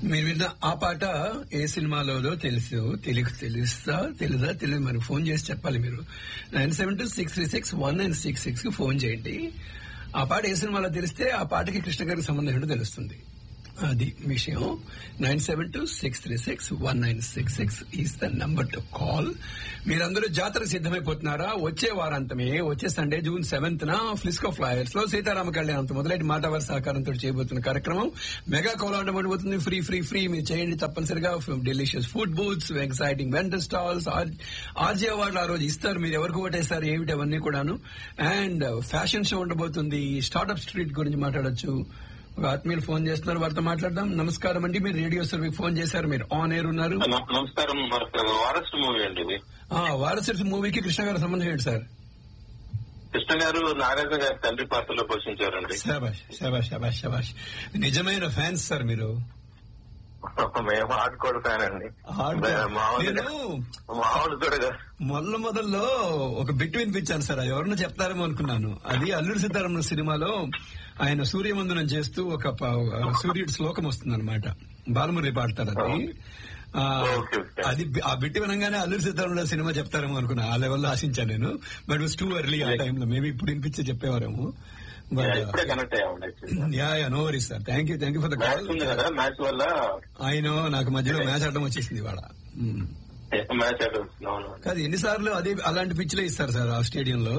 మీరు విన్న ఆ పాట ఏ సినిమాలోదో తెలుసు తెలుగు తెలుస్తా తెలుదా తెలియదు మరి ఫోన్ చేసి చెప్పాలి మీరు nine seven two six three six one nine six six కి ఫోన్ చేయండి ఆ పాట ఏ సినిమాలో తెలిస్తే ఆ పాటకి కృష్ణ గారికి సంబంధం ఏంటో తెలుస్తుంది అది విషయం nine seven two six three six one nine six six is the number to call మీరందరూ జాతర సిద్ధమైపోతున్నారా వచ్చే వారాంతమే వచ్చే సండే జూన్ సెవెంత్ న ఫ్లిస్కో ఫ్లైయర్స్ లో సీతారామ కళ్యాణంతో మొదలైన మాటవారి సహకారంతో చేయబోతున్న కార్యక్రమం మెగా కోలాటం ఉండబోతుంది ఫ్రీ ఫ్రీ ఫ్రీ మీరు చేయండి తప్పనిసరిగా delicious food booths exciting vendor stalls RJ అవార్డులు ఆ రోజు ఇస్తారు మీరు ఎవరికి ఓటేస్తారు ఏమిటి అవన్నీ కూడాను అండ్ ఫ్యాషన్ షో ఉండబోతుంది స్టార్ట్అప్ స్ట్రీట్ గురించి మాట్లాడొచ్చు ఒక ఆత్మీయులు ఫోన్ చేస్తున్నారు వారితో మాట్లాడదాం నమస్కారం అండి మీరు రేడియో సర్వీకి ఫోన్ చేశారు మీరు ఆన్ ఎయిర్ ఉన్నారు నమ- నమస్కారం మనకు వారస్ట్ మూవీ అండి ఇది ఆ, వారసరి మూవీకి కృష్ణ గారి సంబంధం ఏంటి సార్ కృష్ణ గారు నాగార్జున గారి తండ్రి పాత్రలో పోషించారండి శబాష్ శబాష్ శబాష్ శబాష్ నిజమైన ఫ్యాన్స్ సార్ మీరు మేము హార్డ్ ఫ్యాన్ అండి Hardcore. మామూలుగా నేను మామూలు కూడా కాదు. మొదల మొదల్లో ఒక బిట్ వినిపించాను సార్ అది ఎవరన్నా చెప్తారేమో అనుకున్నాను అది అల్లూరి సీతారామన్ సినిమాలో ఆయన సూర్యమందునం చేస్తూ ఒక ప- సూర్యుడి శ్లోకం వస్తుంది అనమాట బాలమురళి పాడతారు అది ఆ, Okay, okay. అది బి- ఆ బిట్టి వినంగానే అల్లూరి సీతారామన్ సినిమా చెప్తారేమో అనుకున్నా ఆ లెవెల్లో ఆశించాను నేను బట్ వాస్ టూ ఎర్లీ ఆ టైంలో మేబీ ఇప్పుడు వినిపించే చెప్పేవారేమో Yeah, ఇప్పుడే బట్ కనెక్ట్ అయ్యామండి actually. Yeah yeah no worries sir thank you thank you for the match call ఉంది కదా మ్యాచ్ వల్ల ఆయన నాకు మధ్యలో మ్యాచ్ ఆడడం వచ్చేసింది ఇవాళ మ్మ్. మ్యాచ్ ఆడుతుంది అవును కాదు ఎన్నిసార్లు అదే అలాంటి పిచ్లే ఇస్తారు సార్ ఆ స్టేడియంలో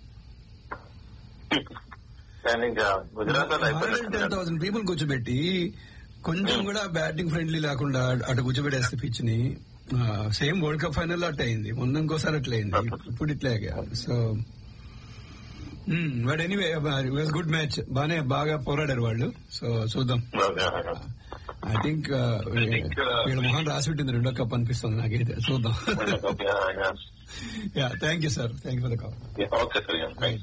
కానీ ఇంకా గుజరాత్ వాళ్ళు టెన్ అయిపోయింది థౌసండ్ పీపుల్ కూర్చోబెట్టి కొంచెం కూడా బ్యాటింగ్ ఫ్రెండ్లీ లేకుండా అటు కూర్చోబెట్టేస్తే పిచ్ ని సేమ్ వరల్డ్ కప్ ఫైనల్ అట్ట అయింది ముందు ఇంకోసారి అట్లా అయింది ఇప్పుడు ఇట్లా so but anyway was good match బానే బాగా పోరాడారు వాళ్ళు సో చూద్దాం ఐ థింక్ వీళ్ళ మొహం రాసి పెట్టింది రెండో కప్ అనిపిస్తుంది నాకైతే చూద్దాం yeah thank you sir thank you for the call okay sir right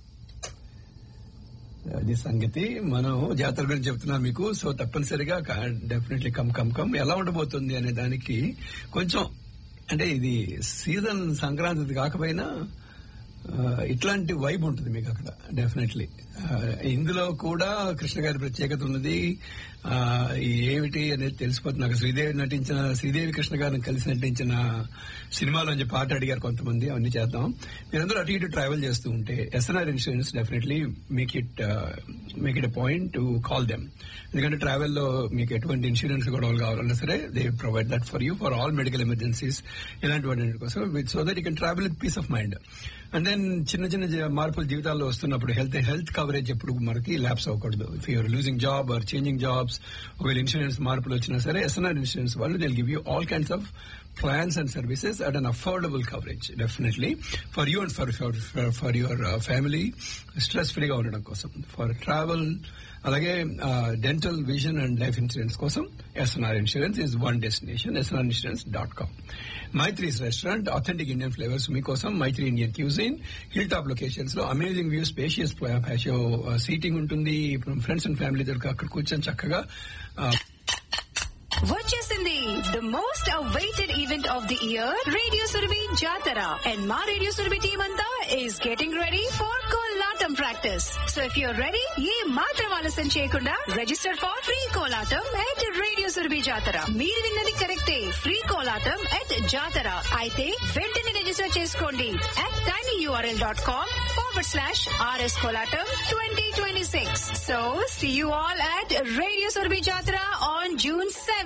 అది సంగతి మనం జాతర గురించి చెప్తున్నాం మీకు సో తప్పనిసరిగా డెఫినెట్లీ కమ్ కమ్ కమ్ ఎలా ఉండబోతుంది అనే దానికి కొంచెం అంటే ఇది సీజన్ సంక్రాంతి కాకపోయినా ఆ, ఇట్లాంటి వైబ్ ఉంటుంది మీకు అక్కడ డెఫినెట్లీ ఇందులో కూడా కృష్ణ గారి ప్రత్యేకత ఉన్నది ఆ, ఈ ఏమిటి అనేది తెలిసిపోతుంది నాకు శ్రీదేవి నటించిన శ్రీదేవి కృష్ణ గారిని కలిసి నటించిన సినిమాలోంచి పాట అడిగారు కొంతమంది అవన్నీ చేద్దాం మీరందరూ అటు ఇటు ట్రావెల్ చేస్తూ ఉంటే SNR insurance definitely make it make it point to call them ఎందుకంటే ట్రావెల్ లో మీకు ఎటువంటి ఇన్సూరెన్స్ గొడవలు కావాలన్నా సరే they provide that for you for all medical emergencies ఇలాంటి వాటి కోసం so that you can travel with peace of mind and then చిన్న చిన్న జ- మార్పులు జీవితాల్లో వస్తున్నప్పుడు హెల్త్ హెల్త్ కవరేజ్ ఎప్పుడు మనకి ల్యాప్స్ అవ్వకూడదు if you're losing job or changing jobs ఒకవేళ ఇన్సూరెన్స్ మార్పులు వచ్చినా సరే ఎస్ఎన్ఆర్ ఇన్సూరెన్స్ వాళ్ళు will give you all kinds of plans and services at an affordable coverage definitely for you and for for, for, for your uh, family stress free గా ఉండడం కోసం for travel అలాగే dental vision and life insurance కోసం SNR insurance is one destination SNR insurance dot com Maitri's restaurant authentic Indian flavours మీకోసం Maitri Indian cuisine hill top locations లో amazing view spacious patio seating ఉంటుంది friends and family దగ్గర అక్కడ కూర్చొని చక్కగా uh, వచ్చేసింది the most awaited event of the year radio Surabhi Jatara and మా radio Surabhi team అంతా is getting ready for Kolatam practice so if you're ready ఏ మాత్రం ఆలస్యం చేయకుండా register for free Kolatam at radio Surabhi Jatara మీరు విన్నది కరెక్టే ఫ్రీ కోలాటం ఎట్ జాతర అయితే వెంటనే రిజిస్టర్ చేసుకోండి at tiny URL dot com forward slash RS Kolatam twenty twenty six so see you all at radio Surabhi Jatara on June seventh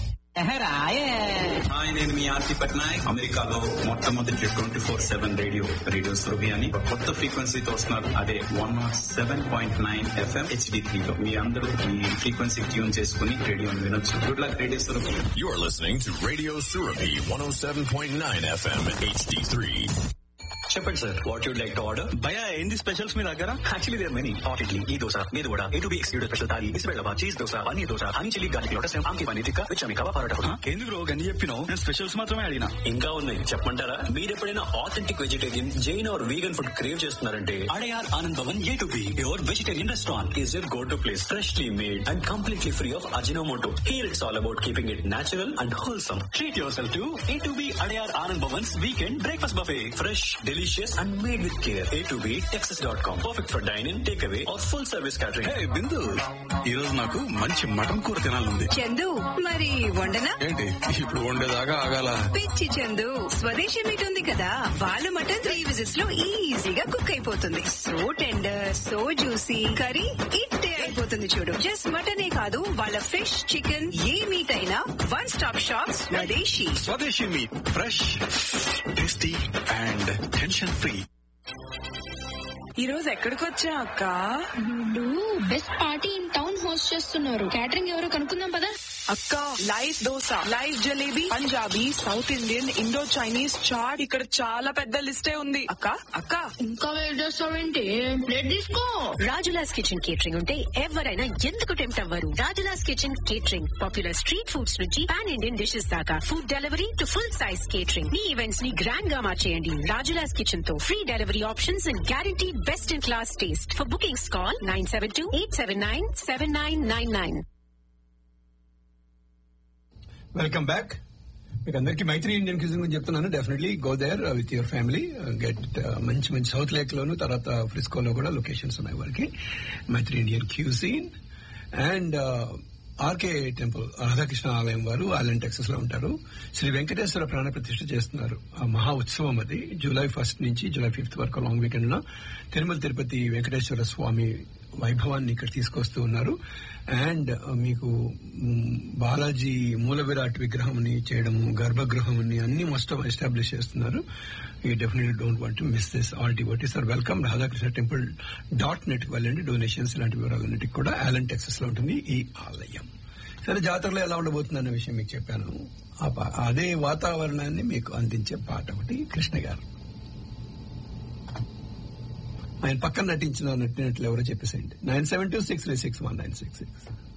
hi నేను మీ ఆర్తి పట్నాయక్ అమెరికాలో మొట్టమొదటి twenty four seven radio radio Surabhi అని ఒక కొత్త ఫ్రీక్వెన్సీతో వస్తున్నారు అదే one naught seven point nine FM HD three లో మీ అందరూ ఈ ఫ్రీక్వెన్సీ ట్యూన్ చేసుకుని రేడియోని వినొచ్చు good luck radio Surabhi You're listening to Radio Surabi 107.9 FM HD3. చెప్పండి sir what you'd like to order భయ ఏంది స్పెషల్స్ మీ దగ్గర actually there many hot idli ఈ దోశ మీరు కూడా A to B ఎక్స్క్యూడెడ్ special thali బిస్బెల్లవా cheese dosa paneer dosa honey chilli garlic lotus ఆమ్కి పన్నీర్ టిక్కా విచ్ అమికవా పరోటా ఏంది బ్రో గని చెప్పినావు నేను స్పెషల్స్ మాత్రమే అడిగినా ఇంకా ఉన్నాయి చెప్పమంటారా మీరు ఎప్పుడైనా authentic vegetarian Jain or vegan food crave చేస్తున్నారంటే Adyar Anand Bhavan A to B your vegetarian restaurant is your go to place freshly made and completely free of Ajinomoto here it's all about keeping it natural and wholesome. Treat yourself to A to B Adayar Anand Bhavan's weekend breakfast buffet. Fresh, delicious delicious and made with care. A to B Texas.com. Perfect for dine-in, takeaway, or full service catering. Hey Bindu ఈ రోజు నాకు మంచి mutton కూర తినాలంది చందు మరి వండనా ఏంటి ఇప్పుడు వండేదాకా ఆగాల పిచ్చి చందు స్వదేశీ మీట్ ఉంది కదా వాళ్ళ మటన్ త్రీ విజిట్స్ లో ఈజీగా కుక్ అయిపోతుంది so tender so juicy curry ఇట్టే అయిపోతుంది చూడు జస్ట్ మటనే కాదు వాళ్ళ ఫిష్ చికెన్ ఏ మీట్ అయినా one stop shop Swadeshi Swadeshi meat fresh tasty and tension free ఈ రోజు ఎక్కడికి వచ్చా అక్క వీళ్ళు best party in town host చేస్తున్నారు క్యాటరింగ్ ఎవరో కనుక్కుందాం పదా అక్క live dosa live jalebi Punjabi south Indian Indo Chinese chaat ఇక్కడ చాలా పెద్ద లిస్టే ఉంది అక్క అక్క ఇంకా వెయిట్ చేస్తావేంటి ప్లేట్ తీసుకో రాజులాస్ కిచెన్ కేటరింగ్ ఉంటే ఎవరైనా ఎందుకు టెంప్ట్ అవ్వరు Rajula's kitchen catering popular street foods నుంచి పాన్ ఇండియన్ డిషెస్ దాకా food delivery to full size catering మీ ఈవెంట్స్ ని గ్రాండ్ గా మార్చేయండి రాజులాస్ కిచెన్ తో free delivery options and guarantee best in class taste for bookings call nine seven two eight seven nine seven nine nine nine welcome back మీకు అందరికి Maitri Indian cuisine గురించి చెప్తున్నాను definitely go there with your family get మంచి మంచి south lake లోను తర్వాత ఫ్రిస్కోలో కూడా locations ఉన్నాయి వాళ్ళకి Maitri Indian cuisine and RK temple Radhakrishna ఆలయం వారు ఆలయం టెక్సస్ లో ఉంటారు శ్రీ వెంకటేశ్వర ప్రాణ ప్రతిష్ఠ చేస్తున్నారు ఆ మహా ఉత్సవం అది జూలై ఫస్ట్ నుంచి జూలై ఫిఫ్త్ వరకు లాంగ్ వీకెండ్ లో తిరుమల తిరుపతి వెంకటేశ్వర స్వామి వైభవాన్ని ఇక్కడ తీసుకొస్తూ ఉన్నారు అండ్ మీకు మ్, బాలాజీ మూల విరాట్ విగ్రహంని చేయడము గర్భగృహంని అన్ని మొత్తం ఎస్టాబ్లిష్ చేస్తున్నారు ఈ definitely don't want miss this all devotees are welcome Radhakrishna temple dot net కి వెళ్ళండి డొనేషన్స్ ఇలాంటి వివరాలన్నిటికి కూడా ఆలన్ టెక్సస్ లో ఉంటుంది ఈ ఆలయం సరే జాతరలో ఎలా ఉండబోతుంది అన్న విషయం మీకు చెప్పాను ఆ పా- అదే వాతావరణాన్ని మీకు అందించే పాట ఒకటి కృష్ణ గారు ఆయన పక్కన నటించిన నటినట్లు ఎవరో చెప్పేసేయండి nine seven two six three six one nine six six